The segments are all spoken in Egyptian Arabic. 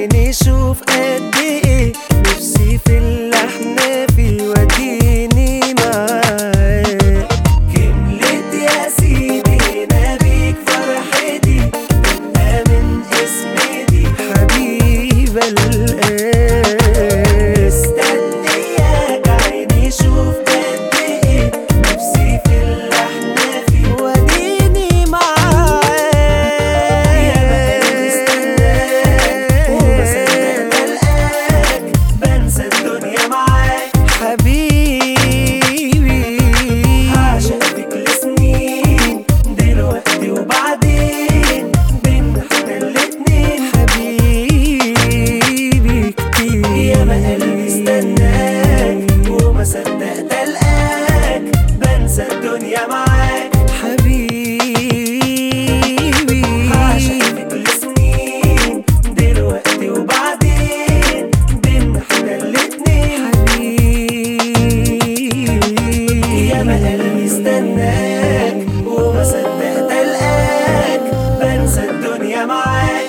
عيني شوف قد ايه نفسي في اللي احنا فيه وديني معاك كملت يا سيدي هنا بيك فرحتي تبقى من اسمي دي حبيبة القلب مستنياك عيني شوف قد ايه نفسي في اللي احنا فيه وديني معاك يا بقى مستناك وبصدق بلقاك بنسى الدنيا معاك حبيبي هعشق فيك لسنين دلوقتي وبعدين بينا احنا الاتنين حبيبي كتير يا ما قلبي استناك وما صدقت القاك بنسى الدنيا معاك حبيبي هعشق فيك لسنين دلوقتي وبعدين بينا احنا الاتنين حبيبي يا ما قلبي استناك وما صدقت القاك بنسى الدنيا معاك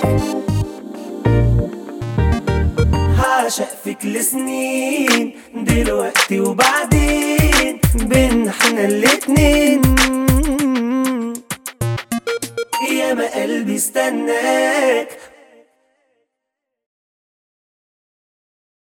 هعشق فيك لسنين دلوقتي وبعدين بينا احنا الاتنين يا ما قلبي استناك